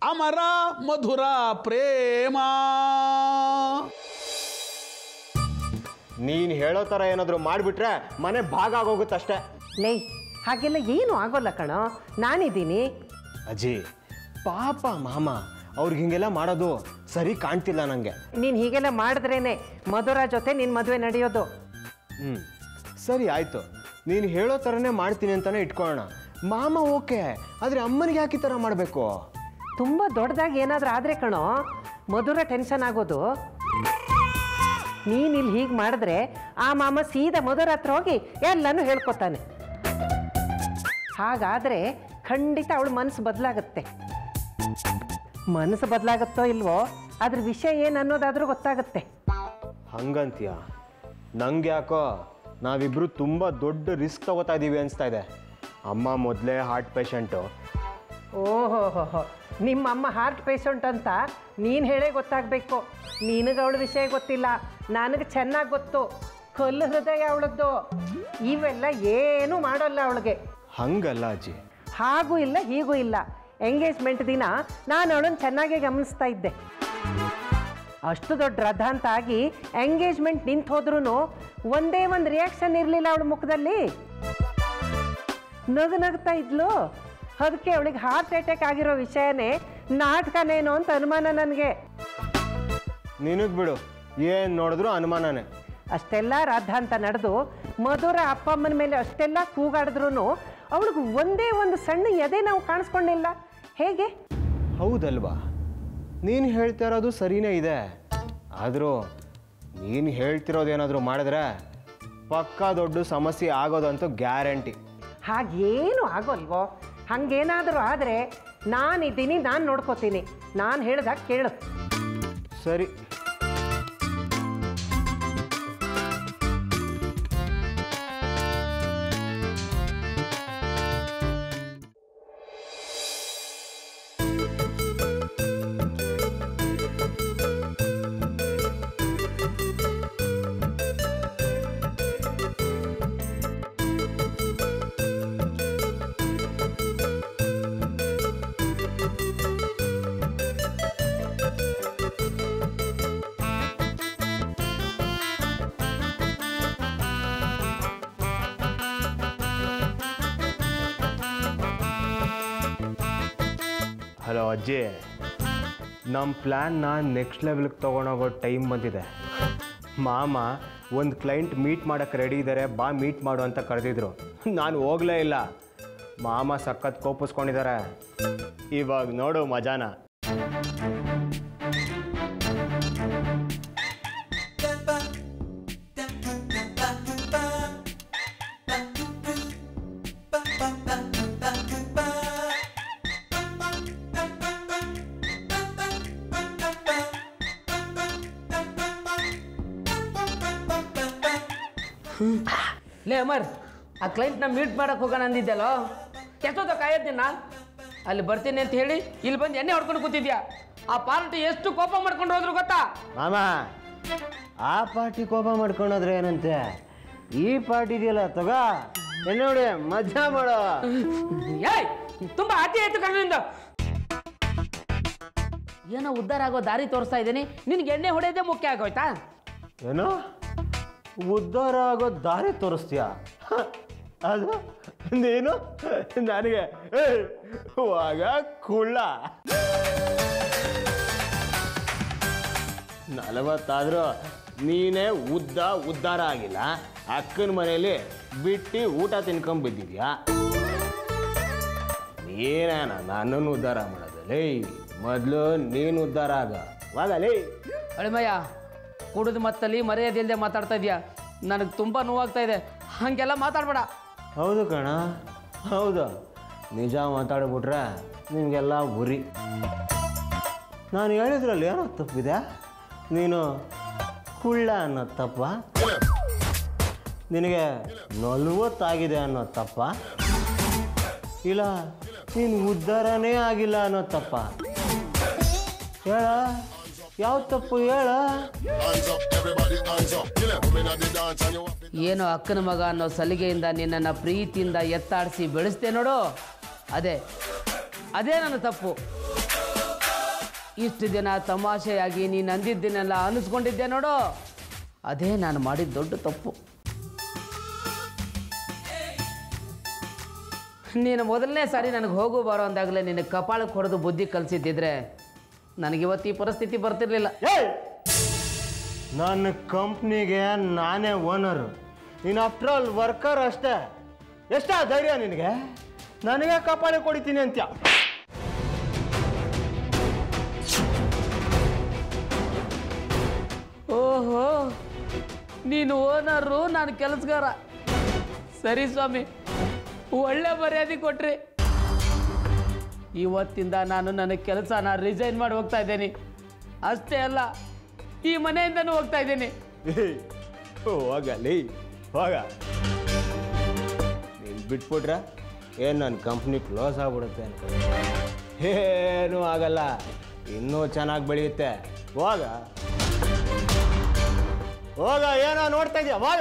ಅಮರ ಮಧುರ ಪ್ರೇಮ ನೀನು ಹೇಳೋ ಥರ ಏನಾದರೂ ಮಾಡಿಬಿಟ್ರೆ ಮನೆ ಭಾಗ ಆಗೋಗುತ್ತಷ್ಟೇ ಲೇ ಹಾಗೆಲ್ಲ ಏನು ಆಗೋಲ್ಲ ಕಣೋ ನಾನಿದ್ದೀನಿ ಅಜ್ಜಿ ಪಾಪ ಮಾಮ ಅವ್ರಿಗೆ ಹಿಂಗೆಲ್ಲ ಮಾಡೋದು ಸರಿ ಕಾಣ್ತಿಲ್ಲ ನನಗೆ ನೀನು ಹೀಗೆಲ್ಲ ಮಾಡಿದ್ರೇನೆ ಮಧುರ ಜೊತೆ ನಿನ್ನ ಮದುವೆ ನಡೆಯೋದು ಹ್ಞೂ ಸರಿ ಆಯಿತು ನೀನು ಹೇಳೋ ಥರನೇ ಮಾಡ್ತೀನಿ ಅಂತಲೇ ಇಟ್ಕೊಳ್ಳೋಣ ಮಾಮ ಓಕೆ ಆದರೆ ಅಮ್ಮನಿಗೆ ಯಾಕೆ ಈ ಥರ ಮಾಡಬೇಕು ತುಂಬ ದೊಡ್ಡದಾಗಿ ಏನಾದರೂ ಆದರೆ ಕಣೋ ಮಧುರ ಟೆನ್ಷನ್ ಆಗೋದು ನೀನು ಇಲ್ಲಿ ಹೀಗೆ ಮಾಡಿದ್ರೆ ಆ ಮಾಮ ಸೀದಾ ಮಧುರ ಹತ್ರ ಹೋಗಿ ಎಲ್ಲನೂ ಹೇಳ್ಕೊತಾನೆ ಹಾಗಾದರೆ ಖಂಡಿತ ಅವಳ ಮನಸ್ಸು ಬದಲಾಗುತ್ತೆ ಮನಸ್ಸು ಬದಲಾಗುತ್ತೋ ಇಲ್ವೋ ಅದ್ರ ವಿಷಯ ಏನು ಅನ್ನೋದಾದ್ರೂ ಗೊತ್ತಾಗುತ್ತೆ ಹಂಗಂತೀಯ ನಂಗೆ ಯಾಕೋ ನಾವಿಬ್ಬರು ತುಂಬ ದೊಡ್ಡ ರಿಸ್ಕ್ ತಗೋತಾ ಇದ್ದೀವಿ ಅನಿಸ್ತಾ ಇದೆ ಅಮ್ಮ ಮೊದಲೇ ಹಾರ್ಟ್ ಪೇಷಂಟು ಓಹೋ ಹೋ ಹೋ ನಿಮ್ಮಮ್ಮ ಹಾರ್ಟ್ ಪೇಷಂಟ್ ಅಂತ ನೀನು ಹೇಳೇ ಗೊತ್ತಾಗಬೇಕು ನಿನಗೆ ಅವಳ ವಿಷಯ ಗೊತ್ತಿಲ್ಲ ನನಗೆ ಚೆನ್ನಾಗಿ ಗೊತ್ತು ಕಲ್ಲು ಹೃದಯ ಅವಳದ್ದು ಇವೆಲ್ಲ ಏನೂ ಮಾಡೋಲ್ಲ ಅವಳಿಗೆ ಹಂಗಲ್ಲ ಅಜ್ಜಿ ಹಾಗೂ ಇಲ್ಲ ಹೀಗೂ ಇಲ್ಲ ಎಂಗೇಜ್ಮೆಂಟ್ ದಿನ ನಾನು ಅವಳನ್ನು ಚೆನ್ನಾಗೇ ಗಮನಿಸ್ತಾ ಇದ್ದೆ ಅಷ್ಟು ದೊಡ್ಡ ರಥ ಅಂತ ಆಗಿ ಎಂಗೇಜ್ಮೆಂಟ್ ನಿಂತು ಹೋದ್ರೂ ಒಂದೇ ಒಂದು ರಿಯಾಕ್ಷನ್ ಇರಲಿಲ್ಲ ಅವಳ ಮುಖದಲ್ಲಿ ನಗು ನಗ್ತಾ ಇದ್ಲು ಅದಕ್ಕೆ ಅವಳಿಗೆ ಹಾರ್ಟ್ ಅಟ್ಯಾಕ್ ಆಗಿರೋ ವಿಷಯನೇ ನಾಟಕನೇನೋ ಅಂತ ಅನುಮಾನ ನನಗೆ ನಿನಗೆ ಬಿಡು ಏನು ನೋಡಿದ್ರು ಅನುಮಾನನೇ ಅಷ್ಟೆಲ್ಲ ರಾಧ ಅಂತ ನಡೆದು ಮಧುರ ಅಪ್ಪ ಅಮ್ಮನ ಮೇಲೆ ಅಷ್ಟೆಲ್ಲ ಕೂಗಾಡಿದ್ರು ಅವಳಿಗೆ ಒಂದೇ ಒಂದು ಸಣ್ಣ ಎದೆ ನಾವು ಕಾಣಿಸ್ಕೊಂಡಿಲ್ಲ ಹೇಗೆ ಹೌದಲ್ವಾ ನೀನು ಹೇಳ್ತಾ ಇರೋದು ಸರಿನೇ ಇದೆ ಆದರೂ ನೀನು ಹೇಳ್ತಿರೋದೇನಾದರೂ ಮಾಡಿದ್ರೆ ಪಕ್ಕಾ ದೊಡ್ಡ ಸಮಸ್ಯೆ ಆಗೋದಂತೂ ಗ್ಯಾರಂಟಿ ಹಾಗೇನು ಆಗೋಲ್ವೋ ಹಾಗೇನಾದರೂ ಆದರೆ ನಾನಿದ್ದೀನಿ ನಾನು ನೋಡ್ಕೋತೀನಿ ನಾನು ಹೇಳ್ದಾಗ ಕೇಳು ಸರಿ ಹಲೋ ಅಜ್ಜಿ ನಮ್ಮ ಪ್ಲ್ಯಾನ್ನ ನೆಕ್ಸ್ಟ್ ಲೆವೆಲ್ಗೆ ತೊಗೊಂಡೋಗೋ ಟೈಮ್ ಬಂದಿದೆ ಮಾಮ ಒಂದು ಕ್ಲೈಂಟ್ ಮೀಟ್ ಮಾಡೋಕ್ಕೆ ರೆಡಿ ಇದ್ದಾರೆ ಬಾ ಮೀಟ್ ಮಾಡು ಅಂತ ಕರೆದಿದ್ರು ನಾನು ಹೋಗಲೇ ಇಲ್ಲ ಮಾಮ ಸಖತ್ ಕೋಪಿಸ್ಕೊಂಡಿದ್ದಾರೆ ಇವಾಗ ನೋಡು ಮಜಾನ ಲೇ ಅಮರ್ ಆ ಕ್ಲೈಂಟ್ನ ಮೀಟ್ ಮಾಡಕ್ಕೆ ಹೋಗೋಣ ಅಂದಿದ್ದೆಲ್ಲೋ ಎಷ್ಟೊತ್ತ ಕಾಯತ್ತೀನಿ ನಾ ಅಲ್ಲಿ ಬರ್ತೀನಿ ಅಂತ ಹೇಳಿ ಇಲ್ಲಿ ಬಂದು ಎಣ್ಣೆ ಹೊಡ್ಕೊಂಡು ಕೂತಿದ್ಯಾ ಆ ಪಾರ್ಟಿ ಎಷ್ಟು ಕೋಪ ಮಾಡ್ಕೊಂಡು ಹೋದ್ರು ಗೊತ್ತಾ ಮಾಮ ಆ ಪಾರ್ಟಿ ಕೋಪ ಮಾಡ್ಕೊಂಡೋದ್ರೆ ಏನಂತೆ ಈ ಪಾರ್ಟಿ ಇದೆಯಲ್ಲ ತಗ ಏನ್ ನೋಡಿ ಮಜಾ ಮಾಡೋ ಏಯ್ ತುಂಬಾ ಅತಿ ಆಯ್ತು ಕಣ್ಣಿಂದ ಏನೋ ಉದ್ಧಾರ ಆಗೋ ದಾರಿ ತೋರಿಸ್ತಾ ಇದ್ದೀನಿ ನಿನ್ಗೆ ಎಣ್ಣೆ ಹೊಡೆಯೋದೇ ಮುಖ್ಯ ಆಗೋಯ್ತಾ ಏನು ಉದ್ಧಾರ ಆಗೋ ದಾರಿ ತೋರಿಸ್ತೀಯ ಹ, ಅದು ನೀನು ನನಗೆ ಏಯ್, ವಾಗ ಕುಳ್ಳ ನಲವತ್ತಾದ್ರೂ ನೀನೇ ಉದ್ದ ಉದ್ಧಾರ ಆಗಿಲ್ಲ ಅಕ್ಕನ ಮನೆಯಲ್ಲಿ ಬಿಟ್ಟು ಊಟ ತಿನ್ಕೊಂಡ್ ಬಿದ್ದಿದ್ಯಾ ನೀನೇನ ನನ್ನನ್ನು ಉದ್ಧಾರ ಮಾಡೋದಲ್ಲೇ ಮೊದಲು ನೀನು ಉದ್ಧಾರ ಆಗ ವಾಗಲೇ ಅಳಿಮಯ್ಯ ಕುಡಿದು ಮತ್ತಲ್ಲಿ ಮರ್ಯಾದೆಲ್ದೆ ಮಾತಾಡ್ತಾ ಇದೀಯಾ ನನಗೆ ತುಂಬ ನೋವಾಗ್ತಾ ಇದೆ ಹಾಗೆಲ್ಲ ಮಾತಾಡ್ಬೇಡ ಹೌದು ಕಣ ಹೌದು ನಿಜ ಮಾತಾಡ್ಬಿಟ್ರೆ ನಿಮಗೆಲ್ಲ ಗುರಿ ನಾನು ಹೇಳಿದ್ರಲ್ಲಿ ಏನೋ ತಪ್ಪಿದೆ ನೀನು ಕುಳ್ಳ ಅನ್ನೋ ತಪ್ಪ ನಿನಗೆ ನಲ್ವತ್ತಾಗಿದೆ ಅನ್ನೋ ತಪ್ಪ ಇಲ್ಲ ನೀನು ಉದ್ಧಾರನೇ ಆಗಿಲ್ಲ ಅನ್ನೋ ತಪ್ಪ ಹೇಳ ಯಾವ ತಪ್ಪು ಹೇಳ Hands up, everybody hands up. You know, women at the dance and you want to ಏನು ಅಕ್ಕನ ಮಗ ಅನ್ನೋ ಸಲಿಗೆಯಿಂದ ನಿನ್ನನ್ನು ಪ್ರೀತಿಯಿಂದ ಎತ್ತಾಡಿಸಿ ಬೆಳೆಸ್ದೆ ನೋಡು ಅದೇ ಅದೇ ನನ್ನ ತಪ್ಪು ಇಷ್ಟು ದಿನ ತಮಾಷೆಯಾಗಿ ನೀನು ಅಂದಿದ್ದನ್ನೆಲ್ಲ ಅನಿಸ್ಕೊಂಡಿದ್ದೆ ನೋಡು ಅದೇ ನಾನು ಮಾಡಿದ ದೊಡ್ಡ ತಪ್ಪು ನೀನು ಮೊದಲನೇ ಸಾರಿ ನನಗೆ ಹೋಗು ಬರೋ ಅಂದಾಗಲೇ ನಿನ್ನ ಕಪಾಳಕ್ಕೆ ಹೊಡೆದು ಬುದ್ಧಿ ಕಲಿಸಿದ್ದಿದ್ರೆ ನನಗಿವತ್ತು ಈ ಪರಿಸ್ಥಿತಿ ಬರ್ತಿರ್ಲಿಲ್ಲ ಏಯ್ ನನ್ನ ಕಂಪ್ನಿಗೆ ನಾನೇ ಓನರು ನೀನು ಆಫ್ಟರ್ ಆಲ್ ವರ್ಕರ್ ಅಷ್ಟೇ ಎಷ್ಟ ಧೈರ್ಯ ನಿನಗೆ ನನಗೆ ಕಪಾಳಿ ಕೊಡಿತೀನಿ ಅಂತ್ಯ ಓಹೋ ನೀನು ಓನರು ನಾನು ಕೆಲಸಗಾರ ಸರಿ ಸ್ವಾಮಿ ಒಳ್ಳೆ ಮರ್ಯಾದೆ ಕೊಟ್ರಿ ಇವತ್ತಿಂದ ನಾನು ನನ್ನ ಕೆಲಸನ ರಿಸೈನ್ ಮಾಡಿ ಹೋಗ್ತಾ ಇದ್ದೇನೆ ಅಷ್ಟೇ ಅಲ್ಲ ಈ ಮನೆಯಿಂದನೂ ಹೋಗ್ತಾ ಇದ್ದೀನಿ ಏಯ್, ಹೋಗಲಿ ಹೋಗ ನೀನು ಬಿಟ್ಬಿಟ್ರೆ ಏನು ನನ್ನ ಕಂಪ್ನಿ ಕ್ಲೋಸ್ ಆಗ್ಬಿಡುತ್ತೆ ಅನ್ಕೊಂಡು ಏನೂ ಆಗಲ್ಲ ಇನ್ನೂ ಚೆನ್ನಾಗಿ ಬೆಳೆಯುತ್ತೆ ಹೋಗ ಹೋಗ ಏನೋ ನೋಡ್ತಾ ಇದೆಯಾ ಹೋಗ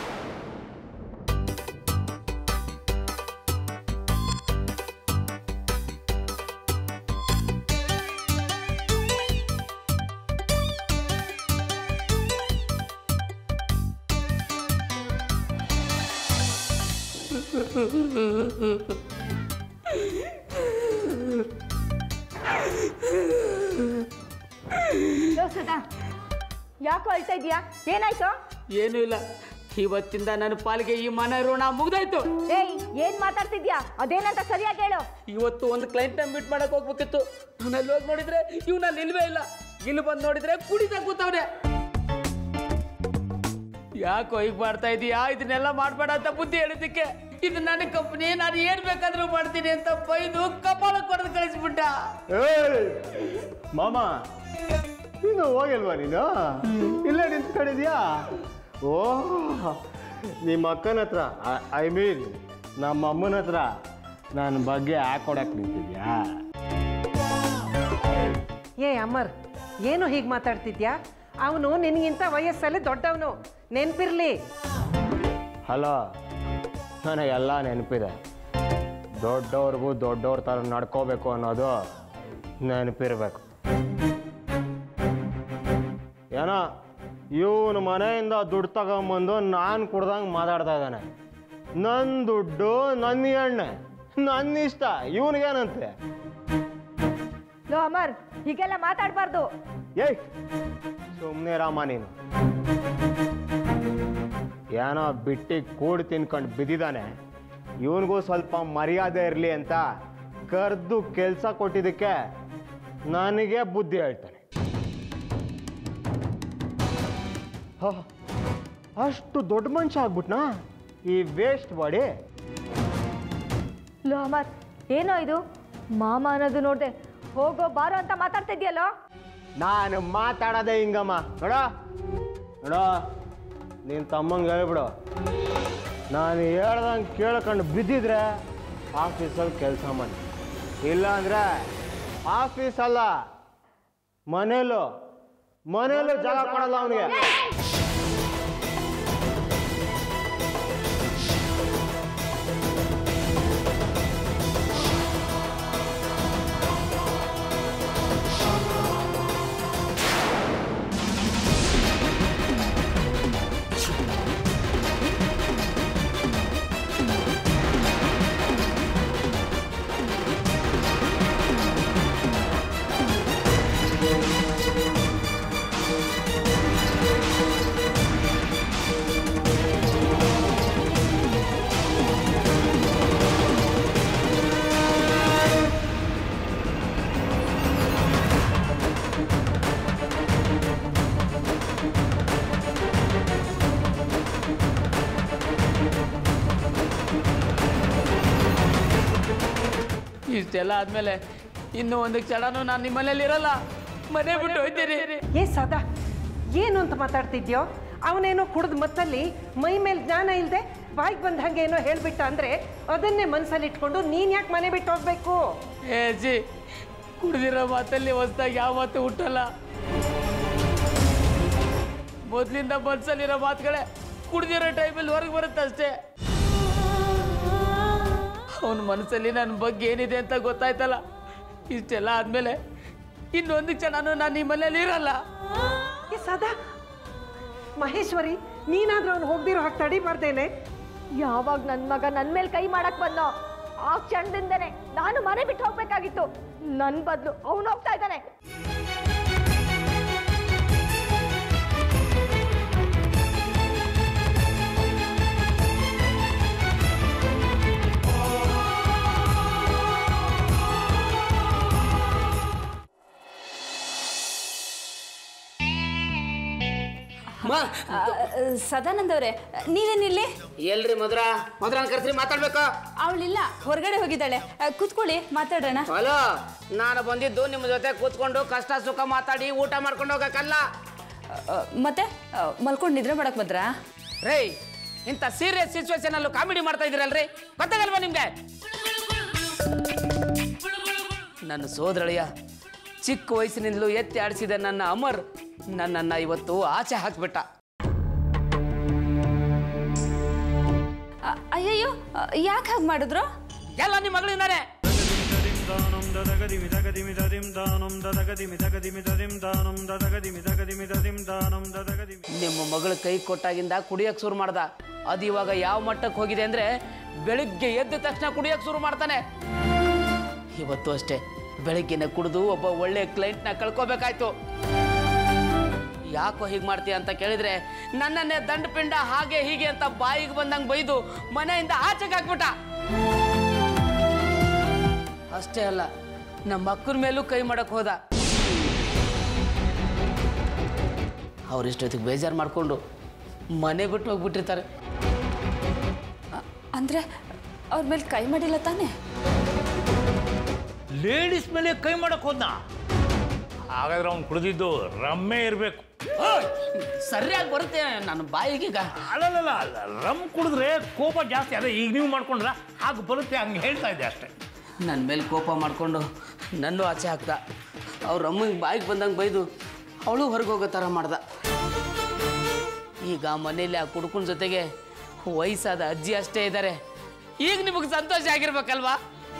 ಸುಧಾ ಯಾಕೋ ಅಳ್ತಾ ಇದೀಯಾ ಏನಾಯ್ತು ಏನೂ ಇಲ್ಲ ಇವತ್ತಿಂದ ನನ್ನ ಪಾಲಿಗೆ ಈ ಮನೆ ಋಣ ಮುಗ್ದಾಯ್ತು ಏಯ್ ಏನ್ ಮಾತಾಡ್ತಿದ್ಯಾ ಅದೇನಂತ ಸರಿಯಾಗಿ ಹೇಳು ಇವತ್ತು ಒಂದು ಕ್ಲೈಂಟ್ನ ಮೀಟ್ ಮಾಡಕ್ ಹೋಗ್ಬೇಕಿತ್ತು ನಾನು ಅಲ್ಲಿ ಹೋಗಿ ನೋಡಿದ್ರೆ ಇವ್ನಲ್ಲಿ ಇಲ್ವೇ ಇಲ್ಲ ಇಲ್ಲಿ ಬಂದು ನೋಡಿದ್ರೆ ಕುಡಿತಾ ಕೂತವ್ರೆ ಯಾಕೋ ಈಗ ಮಾಡ್ತಾ ಇದೀಯಾ ಇದನ್ನೆಲ್ಲ ಮಾಡ್ಬೇಡ ಅಂತ ಬುದ್ಧಿ ಹೇಳಿದ್ದಕ್ಕೆ ಇದು ನನ್ನ ಕಂಪ್ನಿ ನಾನು ಏನ್ ಬೇಕಾದ್ರೂ ಮಾಡ್ತೀನಿ ಅಂತ ಬೈದು ಕಪಾಳ ಕೊಡದು ಕಳಿಸ್ಬಿಟ್ಟ ಏಯ್ ಮಾಮ ನೀನು ಹೋಗಿಲ್ವಾ ನೀನು ಇಲ್ಲೇ ನಿಂತ್ಕೊಂಡಿದ್ಯಾ ಓ ನಿಮ್ಮ ಅಕ್ಕನ ಹತ್ರ ಐ ಮೀನ್ ನಮ್ಮ ಅಮ್ಮನ ಹತ್ರ ನನ್ನ ಬಗ್ಗೆ ಹಾಕೊಡಕ್ಕೆ ನಿಂತಿದ್ಯಾ ಏ ಅಮರ್ ಏನು ಹೀಗೆ ಮಾತಾಡ್ತಿದ್ಯಾ ಅವನು ನಿನಗಿಂತ ವಯಸ್ಸಲ್ಲಿ ದೊಡ್ಡವನು ನೆನ್ಪಿರ್ಲಿ ಹಲೋ ನನಗೆಲ್ಲ ನೆನಪಿದೆ ದೊಡ್ಡವ್ರಿಗೂ ದೊಡ್ಡವ್ರ ಥರ ನಡ್ಕೋಬೇಕು ಅನ್ನೋದು ನೆನಪಿರ್ಬೇಕು ಏನೋ ಇವನು ಮನೆಯಿಂದ ದುಡ್ಡು ತಗೊಂಬಂದು ನಾನು ಕುಡ್ದಂಗೆ ಮಾತಾಡ್ತಾ ಇದ್ದಾನೆ ನನ್ನ ದುಡ್ಡು ನನ್ನ ಎಣ್ಣೆ ನನ್ನ ಇಷ್ಟ ಇವನಿಗೇನಂತೆ ಲೋ ಅಮರ್ ಹೀಗೆಲ್ಲ ಮಾತಾಡಬಾರ್ದು ಏಯ್ ಸುಮ್ಮನೆ ರಾಮ ನೀನು ಏನೋ ಬಿಟ್ಟಿ ಕೂಡಿ ತಿನ್ಕೊಂಡು ಬಿದ್ದಿದ್ದಾನೆ ಇವನಿಗೂ ಸ್ವಲ್ಪ ಮರ್ಯಾದೆ ಇರಲಿ ಅಂತ ಕರೆದು ಕೆಲಸ ಕೊಟ್ಟಿದ್ದಕ್ಕೆ ನನಗೆ ಬುದ್ಧಿ ಹೇಳ್ತಾನೆ ಹ, ಅಷ್ಟು ದೊಡ್ಡ ಮನುಷ್ಯ ಆಗ್ಬಿಟ್ನಾ ಈ ವೇಸ್ಟ್ ಬಾಡಿ ಲೋ ಅಮರ್ ಏನೋ ಇದು ಮಾಮ ಅನ್ನೋದು ನೋಡ್ದೆ ಹೋಗೋ ಬಾರೋ ಅಂತ ಮಾತಾಡ್ತಿದ್ಯಲ್ಲೋ ನಾನು ಮಾತಾಡೋದೇ ಹಿಂಗಮ್ಮ ನೋಡ ನೋಡ ನಿನ್ನ ತಮ್ಮಂಗೆ ಹೇಳ್ಬಿಡು ನಾನು ಹೇಳ್ದಂಗೆ ಕೇಳ್ಕೊಂಡು ಬಿದ್ದಿದ್ರೆ ಆಫೀಸಲ್ಲಿ ಕೆಲಸ ಮಾಡಿ ಇಲ್ಲ ಅಂದರೆ ಆಫೀಸಲ್ಲ ಮನೇಲು ಮನೇಲು ಜಾಗ ಕೊಡಲ್ಲ ಅವನಿಗೆ ಇಷ್ಟೆಲ್ಲ ಆದ್ಮೇಲೆ ಇನ್ನು ಒಂದು ಕ್ಷಣನೂ ನಾನು ನಿಮ್ಮನೇಲಿ ಇರಲ್ಲ ಮನೆ ಬಿಟ್ಟು ಹೋಯ್ತೀನಿ ಏ ಸದಾ ಏನು ಅಂತ ಮಾತಾಡ್ತಿದ್ಯೋ ಅವನೇನೋ ಕುಡ್ದು ಮತ್ತಲ್ಲಿ ಮೈ ಮೇಲೆ ಜ್ಞಾನ ಇಲ್ಲದೆ ಬಾಯಿಗೆ ಬಂದ ಹಾಗೆ ಏನೋ ಹೇಳ್ಬಿಟ್ಟ ಅಂದರೆ ಅದನ್ನೇ ಮನಸ್ಸಲ್ಲಿ ಇಟ್ಕೊಂಡು ನೀನು ಯಾಕೆ ಮನೆ ಬಿಟ್ಟು ಹೋಗ್ಬೇಕು ಏ ಜಿ ಕುಡ್ದಿರೋ ಮಾತಲ್ಲಿ ಹೊಸ್ದಾಗಿ ಯಾವ ಮಾತು ಹುಟ್ಟಲ್ಲ ಮೊದಲಿಂದ ಮನ್ಸಲ್ಲಿರೋ ಮಾತುಗಳೇ ಕುಡ್ದಿರೋ ಟೈಮಲ್ಲಿ ಹೊರಗೆ ಬರುತ್ತೆ ಅಷ್ಟೇ ಅವನ ಮನಸ್ಸಲ್ಲಿ ನನ್ನ ಬಗ್ಗೆ ಏನಿದೆ ಅಂತ ಗೊತ್ತಾಯ್ತಲ್ಲ ಇಷ್ಟೆಲ್ಲ ಆದಮೇಲೆ ಇನ್ನೊಂದು ಕ್ಷಣನೂ ನಾನು ಈ ಮನೇಲಿ ಇರಲ್ಲ ಏ ಸದಾ ಮಹೇಶ್ವರಿ ನೀನಾದ್ರೂ ಅವ್ನು ಹೋಗ್ದಿರೋ ಹಾಗೆ ತಡಿಬಾರ್ದೇನೆ ಯಾವಾಗ ನನ್ನ ಮಗ ನನ್ನ ಮೇಲೆ ಕೈ ಮಾಡಕ್ ಬಂದೋ ಆ ಕ್ಷಣದಿಂದನೇ ನಾನು ಮನೆ ಬಿಟ್ಟು ಹೋಗ್ಬೇಕಾಗಿತ್ತು ನನ್ನ ಬದಲು ಅವನು ಹೋಗ್ತಾ ಇದ್ದಾನೆ ಮಾ ಸದಾನಂದ್ ಅವರೇ ನೀವೇನಿಲ್ಲಿ ಎಲ್ರಿ ಮಧುರ ಮಧುರ ಕರ್ಸ್ರಿ ಮಾತಾಡ್ಬೇಕು ಅವಳಿಲ್ಲ ಹೊರಗಡೆ ಹೋಗಿದ್ದಾಳೆ ಅ, ಕೂತ್ಕೊಳ್ಳಿ ಮಾತಾಡೋಣ ಹಲೋ ನಾನು ಬಂದಿದ್ದು ನಿಮ್ಮ ಜೊತೆ ಕೂತ್ಕೊಂಡು ಕಷ್ಟ ಸುಖ ಮಾತಾಡಿ ಊಟ ಮಾಡ್ಕೊಂಡು ಹೋಗಕ್ಕಲ್ಲ ಅ, ಮತ್ತೆ ಅ, ಮಲ್ಕೊಂಡು ನಿದ್ರೆ ಮಾಡಕ್ ಬಂದ್ರಾ ರೇ ಇಂಥ ಸೀರಿಯಸ್ ಸಿಚುವೇಶನ್ ಅಲ್ಲೂ ಕಾಮಿಡಿ ಮಾಡ್ತಾ ಇದೀರಲ್ರಿ ಗೊತ್ತಾಗಲ್ವಾ ನಿಮ್ಗೆ ನನ್ನ ಸೋದರಳಿಯ ಚಿಕ್ಕ ವಯಸ್ಸಿನಿಂದಲೂ ಎತ್ತಿ ಆಡಿಸಿದ ನನ್ನ ಅಮರ್ ನನ್ನನ್ನು ಇವತ್ತು ಆಚೆ ಹಾಕ್ಬಿಟ್ಟ ಅ, ಅಯ್ಯಯ್ಯೋ ಯಾಕೆ ಹಾಗೆ ಮಾಡಿದ್ರು ಎಲ್ಲ ನಿಮ್ಮ ಮಗಳಿಂದಾನೆ ನಿಮ್ಮ ಮಗಳ ಕೈ ಕೊಟ್ಟಾಗಿಂದ ಕುಡಿಯಕ್ ಶುರು ಮಾಡ್ದ ಅದು ಇವಾಗ ಯಾವ ಮಟ್ಟಕ್ಕೆ ಹೋಗಿದೆ ಅಂದ್ರೆ ಬೆಳಿಗ್ಗೆ ಎದ್ದ ತಕ್ಷಣ ಕುಡಿಯಕ್ ಶುರು ಮಾಡ್ತಾನೆ ಇವತ್ತು ಅಷ್ಟೇ ಬೆಳಿಗ್ಗೆನೆ ಕುಡಿದು ಒಬ್ಬ ಒಳ್ಳೆ ಕ್ಲೈಂಟ್ನ ಕಳ್ಕೊಬೇಕಾಯ್ತು ಯಾಕೋ ಹೀಗೆ ಮಾಡ್ತೀಯ ಅಂತ ಕೇಳಿದ್ರೆ ನನ್ನನ್ನೇ ದಂಡಪಿಂಡ ಹಾಗೆ ಹೀಗೆ ಅಂತ ಬಾಯಿಗೆ ಬಂದಂಗೆ ಬೈದು ಮನೆಯಿಂದ ಆಚೆಗೆ ಹಾಕ್ಬಿಟ್ಟ ಅಷ್ಟೇ ಅಲ್ಲ ನಮ್ಮ ಅಕ್ಕನ ಮೇಲೂ ಕೈ ಮಾಡಕ್ ಹೋದ ಅವ್ರಿಷ್ಟೊತ್ತಿಗೆ ಬೇಜಾರು ಮಾಡಿಕೊಂಡು ಮನೆ ಬಿಟ್ಟು ಹೋಗ್ಬಿಟ್ಟಿರ್ತಾರೆ ಅ, ಅಂದ್ರೆ ಅವ್ರ ಮೇಲೆ ಕೈ ಮಾಡಿಲ್ಲ ತಾನೇ ಲೇಡೀಸ್ ಮೇಲೆ ಕೈ ಮಾಡಕ್ ಹೋದ್ನ ಹಾಗಾದ್ರೆ ಅವ್ನು ಕುಡಿದಿದ್ದು ರಮ್ಮೆ ಇರಬೇಕು ಸರಿಯಾಗಿ ಬರುತ್ತೆ ನನ್ನ ಬಾಯಿಗೀಗ ಅಲ್ಲಲ್ಲ ರಮ್ ಕುಡಿದ್ರೆ ಕೋಪ ಜಾಸ್ತಿ ಅದೇ ಈಗ ನೀವು ಮಾಡ್ಕೊಂಡ್ರ ಹಾಗೆ ಬರುತ್ತೆ ಹಂಗೆ ಹೇಳ್ತಾ ಇದ್ದೆ ಅಷ್ಟೇ ನನ್ನ ಮೇಲೆ ಕೋಪ ಮಾಡಿಕೊಂಡು ನನ್ನೂ ಆಚೆ ಹಾಕ್ದ ಅವ್ರ ಅಮ್ಮಂಗೆ ಬಾಯಿಗೆ ಬಂದಂಗೆ ಬೈದು ಅವಳು ಹೊರಗೆ ಹೋಗೋ ಥರ ಮಾಡ್ದ ಈಗ ಮನೇಲಿ ಆ ಕುಡ್ಕನ ಜೊತೆಗೆ ವಯಸ್ಸಾದ ಅಜ್ಜಿ ಅಷ್ಟೇ ಇದ್ದಾರೆ ಈಗ ನಿಮಗೆ ಸಂತೋಷ ಆಗಿರ್ಬೇಕಲ್ವಾ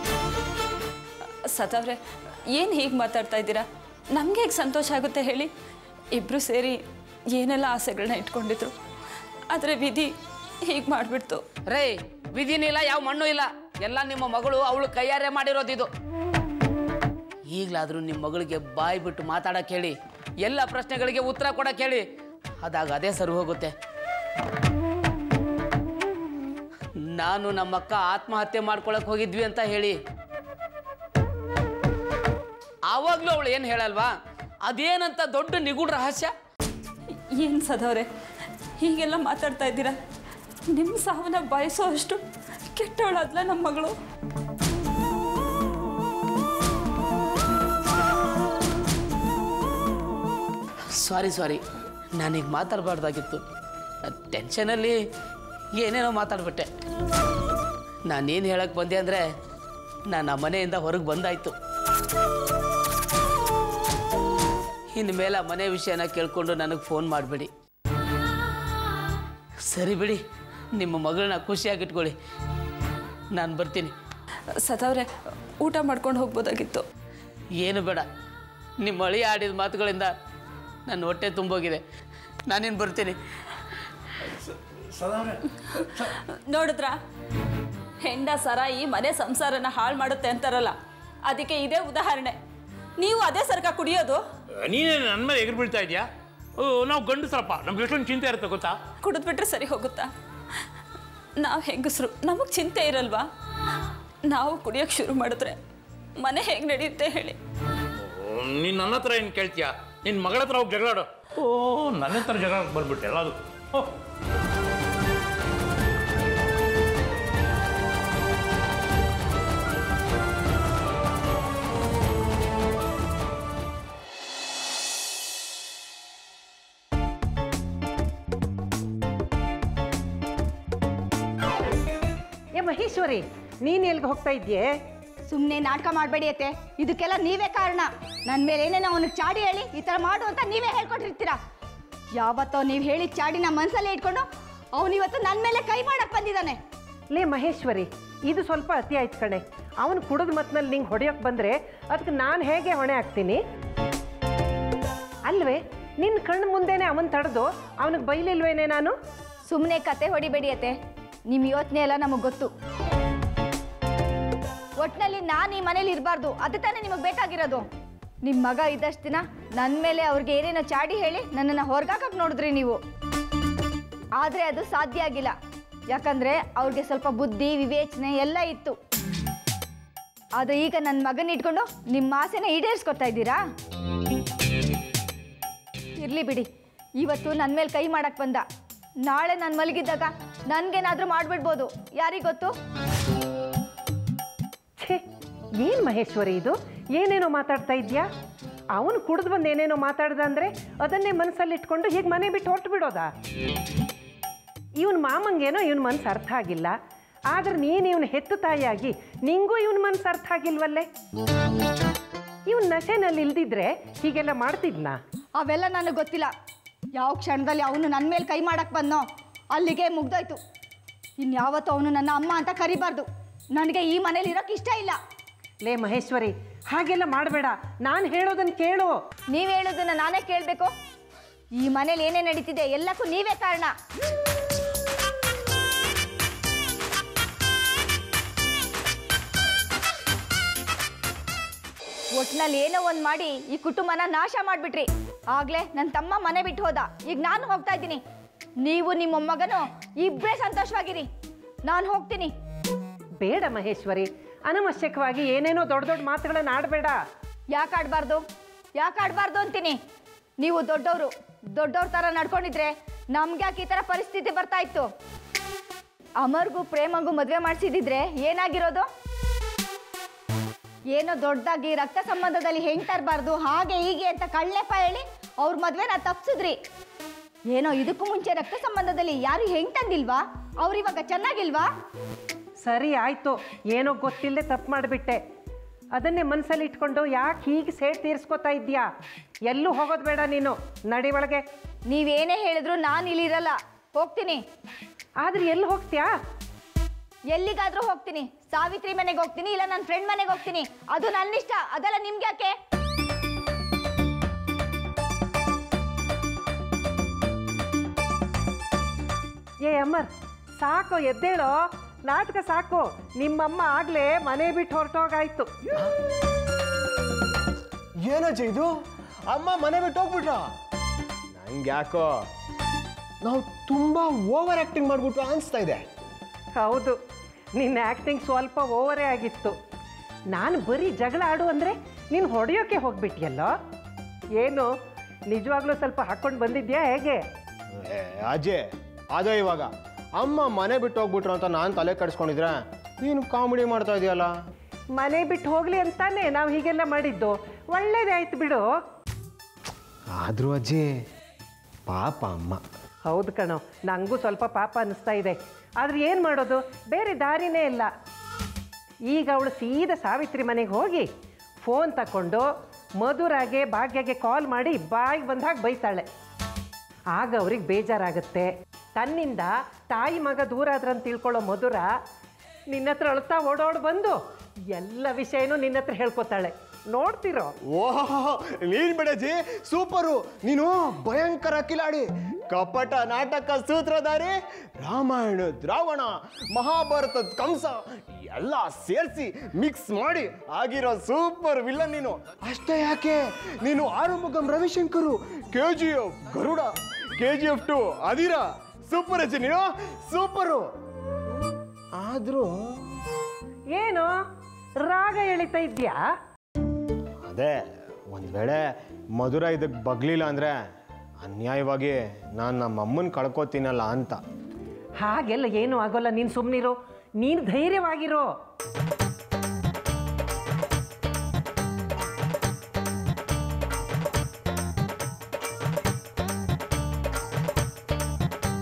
ಸತವ್ರೆ ಏನು ಹೀಗೆ ಮಾತಾಡ್ತಾ ಇದ್ದೀರಾ ನಮಗೆ ಹೇಗೆ ಸಂತೋಷ ಆಗುತ್ತೆ ಹೇಳಿ ಇಬ್ಬರು ಸೇರಿ ಏನೆಲ್ಲ ಆಸೆಗಳನ್ನ ಇಟ್ಕೊಂಡಿದ್ರು ಆದರೆ ವಿಧಿ ಹೀಗೆ ಮಾಡಿಬಿಡ್ತು ರೇ ವಿಧಿನಿಲ್ಲ ಯಾವ ಮಣ್ಣು ಇಲ್ಲ ಎಲ್ಲ ನಿಮ್ಮ ಮಗಳು ಅವಳು ಕೈಯಾರೆ ಮಾಡಿರೋದಿದು ಈಗಲಾದರೂ ನಿಮ್ಮ ಮಗಳಿಗೆ ಬಾಯಿ ಬಿಟ್ಟು ಮಾತಾಡಕ್ಕೆ ಹೇಳಿ ಎಲ್ಲ ಪ್ರಶ್ನೆಗಳಿಗೆ ಉತ್ತರ ಕೊಡಕ್ಕೆ ಹೇಳಿ ಅದಾಗ ಅದೇ ಸರಿ ಹೋಗುತ್ತೆ ನಾನು ನಮ್ಮಕ್ಕ ಆತ್ಮಹತ್ಯೆ ಮಾಡ್ಕೊಳಕ್ ಹೋಗಿದ್ವಿ ಅಂತ ಹೇಳಿ ಆವಾಗಲೂ ಅವಳು ಏನು ಹೇಳಲ್ವಾ ಅದೇನಂತ ದೊಡ್ಡ ನಿಗೂಢ ರಹಸ್ಯ ಏನು ಸದವ್ರೆ ಹೀಗೆಲ್ಲ ಮಾತಾಡ್ತಾ ಇದ್ದೀರಾ ನಿಮ್ಮ ಸಾವನ್ನ ಬಯಸೋ ಅಷ್ಟು ಕೆಟ್ಟವಳಾದ್ಲ ನಮ್ಮ ಮಗಳು ಸಾರಿ ಸಾರಿ ನಾನೀಗ ಮಾತಾಡಬಾರ್ದಾಗಿತ್ತು ಟೆನ್ಷನಲ್ಲಿ ಏನೇನೋ ಮಾತಾಡ್ಬಿಟ್ಟೆ ನಾನೇನು ಹೇಳಕ್ಕೆ ಬಂದೆ ಅಂದರೆ ನಾನು ಆ ಮನೆಯಿಂದ ಹೊರಗೆ ಬಂದಾಯ್ತು ಇನ್ನು ಮೇಲೆ ಆ ಮನೆ ವಿಷಯನ ಕೇಳಿಕೊಂಡು ನನಗೆ ಫೋನ್ ಮಾಡಿಬಿಡಿ ಸರಿ ಬಿಡಿ ನಿಮ್ಮ ಮಗಳನ್ನ ಖುಷಿಯಾಗಿಟ್ಕೊಳ್ಳಿ ನಾನು ಬರ್ತೀನಿ ಸದವ್ರೆ ಊಟ ಮಾಡ್ಕೊಂಡು ಹೋಗ್ಬೋದಾಗಿತ್ತು ಏನು ಬೇಡ ನಿಮ್ಮ ಅಳಿ ಆಡಿದ ಮಾತುಗಳಿಂದ ನನ್ನ ಹೊಟ್ಟೆ ತುಂಬೋಗಿದೆ ನಾನೇನು ಬರ್ತೀನಿ ನೋಡಿದ್ರಾ ಹೆಂಡ ಸರ ಈ ಮನೆ ಸಂಸಾರನ ಹಾಳು ಮಾಡುತ್ತೆ ಅಂತಾರಲ್ಲ ಅದಕ್ಕೆ ಇದೇ ಉದಾಹರಣೆ ನೀವು ಅದೇ ಸರ್ಕ ಕುಡಿಯೋದು ನೀನೇ ನನ್ನ ಮೇಲೆ ಎಗರು ಬೀಳ್ತಾ ಇದೆಯಾ ನಾವು ಗಂಡಸರಪ್ಪ ನಮ್ಗೆ ಎಷ್ಟೊಂದು ಚಿಂತೆ ಇರುತ್ತೆ ಗೊತ್ತಾ ಕುಡಿದ್ಬಿಟ್ರೆ ಸರಿ ಹೋಗುತ್ತಾ ನಾವು ಹೆಂಗಸರು ನಮಗೆ ಚಿಂತೆ ಇರಲ್ವಾ ನಾವು ಕುಡಿಯೋಕ್ಕೆ ಶುರು ಮಾಡಿದ್ರೆ ಮನೆ ಹೇಗೆ ನಡೆಯುತ್ತೆ ಹೇಳಿ ನೀನು ನನ್ನ ಹತ್ರ ಏನು ಕೇಳ್ತೀಯಾ ನಿನ್ನ ಮಗಳ ಹತ್ರ ಹೋಗಿ ಜಗಳಾಡು ಓ ನನ್ನ ಹತ್ರ ಜಗಳ ಬಂದ್ಬಿಟ್ಟೆ ಎಲ್ಲ ಅದು ಓ ಏ ಮಹೇಶ್ವರಿ ನೀನು ಎಲ್ಲಿಗೆ ಹೋಗ್ತಾ ಇದ್ಯೆ ಸುಮ್ಮನೆ ನಾಟಕ ಮಾಡಬೇಡಿ ಅತ್ತೆ ಇದಕ್ಕೆಲ್ಲ ನೀವೇ ಕಾರಣ ನನ್ನ ಮೇಲೆ ಏನೇನೋ ಅವನಿಗೆ ಚಾಡಿ ಹೇಳಿ ಈ ಥರ ಮಾಡು ಅಂತ ನೀವೇ ಹೇಳ್ಕೊಟ್ಟಿರ್ತೀರಾ ಯಾವತ್ತೋ ನೀವು ಹೇಳಿದ ಚಾಡಿನ ಮನಸ್ಸಲ್ಲೇ ಇಟ್ಕೊಂಡು ಅವನಿವತ್ತು ನನ್ನ ಮೇಲೆ ಕೈ ಮಾಡಕ್ಕೆ ಬಂದಿದ್ದಾನೆ ಲೇ ಮಹೇಶ್ವರಿ ಇದು ಸ್ವಲ್ಪ ಅತಿ ಆಯ್ತು ಕಣೆ ಅವನು ಕುಡಿದ ಮತ್ನಲ್ಲಿ ನಿಂಗೆ ಹೊಡೆಯೋಕೆ ಬಂದರೆ ಅದಕ್ಕೆ ನಾನು ಹೇಗೆ ಹೊಣೆ ಆಗ್ತೀನಿ ಅಲ್ವೇ ನಿನ್ನ ಕಣ್ಣು ಮುಂದೆನೆ ಅವನ್ ತಡೆದು ಅವನಿಗೆ ಬೈಲಿಲ್ವೇನೆ ನಾನು ಸುಮ್ಮನೆ ಕತೆ ಹೊಡಿಬೇಡಿ ಅತ್ತೆ ನಿಮ್ಮ ಯೋಚನೆ ಎಲ್ಲ ನಮಗೆ ಗೊತ್ತು ಒಟ್ನಲ್ಲಿ ನಾನು ಈ ಮನೇಲಿ ಇರಬಾರ್ದು ಅದು ತಾನೇ ನಿಮಗೆ ಬೇಕಾಗಿರೋದು ನಿಮ್ಮ ಮಗ ಇದ್ದಷ್ಟು ದಿನ ನನ್ನ ಮೇಲೆ ಅವ್ರಿಗೆ ಏನೇನೋ ಚಾಡಿ ಹೇಳಿ ನನ್ನನ್ನು ಹೊರಗಾಕಕ್ಕೆ ನೋಡಿದ್ರಿ ನೀವು ಆದರೆ ಅದು ಸಾಧ್ಯ ಆಗಿಲ್ಲ ಯಾಕಂದರೆ ಅವ್ರಿಗೆ ಸ್ವಲ್ಪ ಬುದ್ಧಿ ವಿವೇಚನೆ ಎಲ್ಲ ಇತ್ತು ಆದರೆ ಈಗ ನನ್ನ ಮಗನ ಇಟ್ಕೊಂಡು ನಿಮ್ಮ ಆಸೆನ ಈಡೇರಿಸ್ಕೊತಾ ಇದ್ದೀರಾ ಇರಲಿ ಬಿಡಿ ಇವತ್ತು ನನ್ನ ಮೇಲೆ ಕೈ ಮಾಡಕ್ಕೆ ಬಂದ ನಾಳೆ ನಾನು ಮಲಗಿದ್ದಾಗ ನನಗೇನಾದರೂ ಮಾಡಿಬಿಡ್ಬೋದು ಯಾರಿಗೆ ಗೊತ್ತು ಛೇ ಏನು ಮಹೇಶ್ವರಿ ಇದು ಏನೇನೋ ಮಾತಾಡ್ತಾ ಇದ್ಯಾ ಅವನು ಕುಡಿದು ಬಂದು ಏನೇನೋ ಮಾತಾಡ್ದ ಅಂದರೆ ಅದನ್ನೇ ಮನಸ್ಸಲ್ಲಿ ಇಟ್ಕೊಂಡು ಹೀಗೆ ಮನೆ ಬಿಟ್ಟು ಹೊರಟು ಬಿಡೋದಾ ಇವನ್ ಮಾಮಂಗೇನೋ ಇವನ್ ಮನಸ್ಸು ಅರ್ಥ ಆಗಿಲ್ಲ ಆದ್ರೆ ನೀನು ಇವನು ಹೆತ್ತು ತಾಯಿಯಾಗಿ ನಿಂಗೂ ಇವನ್ ಮನಸ್ಸು ಅರ್ಥ ಆಗಿಲ್ವಲ್ಲೇ ಇವನ್ ನಶೆನಲ್ಲಿ ಇಲ್ದಿದ್ರೆ ಹೀಗೆಲ್ಲ ಮಾಡ್ತಿದ್ನಾ ಅವೆಲ್ಲ ನನಗೆ ಗೊತ್ತಿಲ್ಲ ಯಾವ ಕ್ಷಣದಲ್ಲಿ ಅವನು ನನ್ನ ಮೇಲೆ ಕೈ ಮಾಡಕ್ಕೆ ಬಂದನೋ ಅಲ್ಲಿಗೆ ಮುಗ್ದೋಯ್ತು ಇನ್ಯಾವತ್ತೂ ಅವನು ನನ್ನ ಅಮ್ಮ ಅಂತ ಕರಿಬಾರ್ದು ನನಗೆ ಈ ಮನೇಲಿ ಇರೋಕ್ಕೆ ಇಷ್ಟ ಇಲ್ಲ ಲೇ ಮಹೇಶ್ವರಿ ಹಾಗೆಲ್ಲ ಮಾಡಬೇಡ ನಾನು ಹೇಳೋದನ್ನು ಕೇಳು ನೀವು ಹೇಳೋದನ್ನ ನಾನೇ ಕೇಳಬೇಕು ಈ ಮನೇಲಿ ಏನೇ ನಡೀತಿದೆ ಎಲ್ಲಕ್ಕೂ ನೀವೇ ಕಾರಣ ಒಟ್ನಲ್ಲಿ ಏನೋ ಒಂದು ಮಾಡಿ ಈ ಕುಟುಂಬನ ನಾಶ ಮಾಡಿಬಿಟ್ರಿ ಆಗ್ಲೇ ನನ್ನ ತಮ್ಮ ಮನೆ ಬಿಟ್ಟು ಹೋದ ಈಗ ನಾನು ಹೋಗ್ತಾ ಇದ್ದೀನಿ ನೀವು ನಿಮ್ಮ ಮೊಮ್ಮಗನು ಇಬ್ಬರೇ ಸಂತೋಷವಾಗಿರಿ ನಾನು ಹೋಗ್ತೀನಿ ಬೇಡ ಮಹೇಶ್ವರಿ ಅನವಶ್ಯಕವಾಗಿ ಏನೇನೋ ದೊಡ್ಡ ದೊಡ್ಡ ಮಾತುಗಳನ್ನು ಆಡಬೇಡ ಯಾಕೆ ಆಡಬಾರ್ದು ಯಾಕೆ ಆಡಬಾರ್ದು ಅಂತೀನಿ ನೀವು ದೊಡ್ಡವರು ದೊಡ್ಡವ್ರ ಥರ ನಡ್ಕೊಂಡಿದ್ರೆ ನಮ್ಗೆ ಯಾಕೆ ಈ ಥರ ಪರಿಸ್ಥಿತಿ ಬರ್ತಾ ಇತ್ತು ಅಮರ್ಗೂ ಪ್ರೇಮಂಗೂ ಮದುವೆ ಮಾಡಿಸಿದಿದ್ರೆ ಏನಾಗಿರೋದು ಏನೋ ದೊಡ್ಡದಾಗಿ ರಕ್ತ ಸಂಬಂಧದಲ್ಲಿ ಹೆಂಗ್ ತರಬಾರ್ದು ಹಾಗೆ ಹೀಗೆ ಅಂತ ಕಳ್ಳೆಪ್ಪ ಹೇಳಿ ಅವ್ರ ಮದುವೆನ ತಪ್ಸಿದ್ರಿ ಏನೋ ಇದಕ್ಕೂ ಮುಂಚೆ ರಕ್ತ ಸಂಬಂಧದಲ್ಲಿ ಯಾರು ಹೆಂಗ್ ತಂದಿಲ್ವಾ ಅವ್ರಿವಾಗ ಚೆನ್ನಾಗಿಲ್ವಾ ಸರಿ ಆಯಿತು ಏನೋ ಗೊತ್ತಿಲ್ಲದೆ ತಪ್ಪು ಮಾಡಿಬಿಟ್ಟೆ ಅದನ್ನೇ ಮನಸ್ಸಲ್ಲಿ ಇಟ್ಕೊಂಡು ಯಾಕೆ ಹೀಗೆ ಸೇಡ್ ತೀರಿಸ್ಕೊತಾ ಇದ್ಯಾ ಎಲ್ಲೂ ಹೋಗೋದು ಬೇಡ ನೀನು ನಡಿ ಒಳಗೆ ನೀವೇನೇ ಹೇಳಿದ್ರು ನಾನು ಇಲ್ಲಿರಲ್ಲ ಹೋಗ್ತೀನಿ ಆದ್ರೆ ಎಲ್ಲಿ ಹೋಗ್ತೀಯಾ ಎಲ್ಲಿಗಾದ್ರೂ ಹೋಗ್ತೀನಿ ಸಾವಿತ್ರಿ ಮನೆಗೆ ಹೋಗ್ತೀನಿ ಇಲ್ಲ ನನ್ನ ಫ್ರೆಂಡ್ ಮನೆಗೆ ಹೋಗ್ತೀನಿ ಅದು ನನ್ನ ಇಷ್ಟ ಅದೆಲ್ಲ ನಿಮ್ಗೆ ಯಾಕೆ ಏ ಅಮ್ಮರ್ ಸಾಕು ಎದ್ದೇಳೋ ನಾಟಕ ಸಾಕು ನಿಮ್ಮಮ್ಮ ಆಗ್ಲೇ ಮನೆ ಬಿಟ್ಟು ಹೊರಟೋಗಾಯ್ತು ಏನಜ್ಜಿ ಇದು ಅಮ್ಮ ಮನೆ ಬಿಟ್ಟು ಹೋಗ್ಬಿಟ್ರ ನಂಗೆ ಯಾಕೋ ನಾವು ತುಂಬ ಓವರ್ ಆ್ಯಕ್ಟಿಂಗ್ ಮಾಡ್ಬಿಟ್ರು ಅನಿಸ್ತಾ ಇದೆ ಹೌದು ನಿನ್ನ ಆ್ಯಕ್ಟಿಂಗ್ ಸ್ವಲ್ಪ ಓವರೇ ಆಗಿತ್ತು ನಾನು ಬರೀ ಜಗಳ ಆಡು ಅಂದರೆ ನೀನು ಹೊಡೆಯೋಕೆ ಹೋಗ್ಬಿಟ್ಟಿಯಲ್ಲೋ ಏನು ನಿಜವಾಗ್ಲೂ ಸ್ವಲ್ಪ ಹಾಕ್ಕೊಂಡು ಬಂದಿದ್ಯಾ ಹೇಗೆ ಏ, ಅಜ್ಜಿ ಅದೇ ಇವಾಗ ಅಮ್ಮ ಮನೆ ಬಿಟ್ಟು ಹೋಗ್ಬಿಟ್ರು ಅಂತ ನಾನು ತಲೆ ಕೆಡಿಸ್ಕೊಂಡಿದ್ರೆ ನೀನು ಕಾಮಿಡಿ ಮಾಡ್ತಾ ಇದೆಯಲ್ಲ ಮನೆ ಬಿಟ್ಟು ಹೋಗ್ಲಿ ಅಂತಾನೆ ನಾವು ಹೀಗೆಲ್ಲ ಮಾಡಿದ್ದು ಒಳ್ಳೇದೇ ಆಯ್ತು ಬಿಡು ಆದರೂ ಅಜ್ಜಿ ಪಾಪ ಅಮ್ಮ ಹೌದು ಕಣೋ ನನಗೂ ಸ್ವಲ್ಪ ಪಾಪ ಅನ್ನಿಸ್ತಾ ಇದೆ ಆದ್ರೆ ಏನು ಮಾಡೋದು ಬೇರೆ ದಾರಿನೇ ಇಲ್ಲ ಈಗ ಅವಳು ಸೀದಾ ಸಾವಿತ್ರಿ ಮನೆಗೆ ಹೋಗಿ ಫೋನ್ ತಗೊಂಡು ಮಧುರಾಗೆ ಭಾಗ್ಯಗೆ ಕಾಲ್ ಮಾಡಿ ಬಾಯಿಗೆ ಬಂದಾಗ ಬೈತಾಳೆ ಆಗ ಅವ್ರಿಗೆ ಬೇಜಾರಾಗುತ್ತೆ ತನ್ನಿಂದ ತಾಯಿ ಮಗ ದೂರ ಆದ್ರಂತ ತಿಳ್ಕೊಳ್ಳೋ ಮಧುರ ನಿನ್ನ ಹತ್ರ ಅಳ್ತಾ ಓಡೋಡ್ ಬಂದು ಎಲ್ಲ ವಿಷಯನೂ ನಿನ್ನ ಹತ್ರ ಹೇಳ್ಕೊತಾಳೆ ನೋಡ್ತಿರೋ ಓಹ್ ನೀನ್ ಬಿಡಜ್ಜಿ ಸೂಪರು ನೀನು ಭಯಂಕರ ಕಿಲಾಡಿ ಕಪಟ ನಾಟಕ ಸೂತ್ರಧಾರಿ ರಾಮಾಯಣ ದ್ರಾವಣ ಮಹಾಭಾರತದ ಕಂಸ ಎಲ್ಲ ಸೇರಿಸಿ ಮಿಕ್ಸ್ ಮಾಡಿ ಆಗಿರೋ ಸೂಪರ್ ವಿಲ್ಲನ್ ನೀನು ಅಷ್ಟೇ ಯಾಕೆ ನೀನು Arumugam Ravishankar K G F Garuda K G F two Adhira super ಅಜ್ಜಿ ನೀನು ಸೂಪರು ಆದರೂ ಏನು ರಾಗ ಎಳಿತಾ ಇದ್ಯಾ ಅದೇ ಒಂದು ವೇಳೆ ಮಧುರ ಇದಕ್ಕೆ ಬಗ್ಲಿಲ್ಲ ಅಂದರೆ ಅನ್ಯಾಯವಾಗಿ ನಾನು ನಮ್ಮ ಅಮ್ಮನ ಕಳ್ಕೊತೀನಲ್ಲ ಅಂತ ಹಾಗೆಲ್ಲ ಏನೂ ಆಗೋಲ್ಲ ನೀನು ಸುಮ್ಮನಿರು ನೀನು ಧೈರ್ಯವಾಗಿರೋ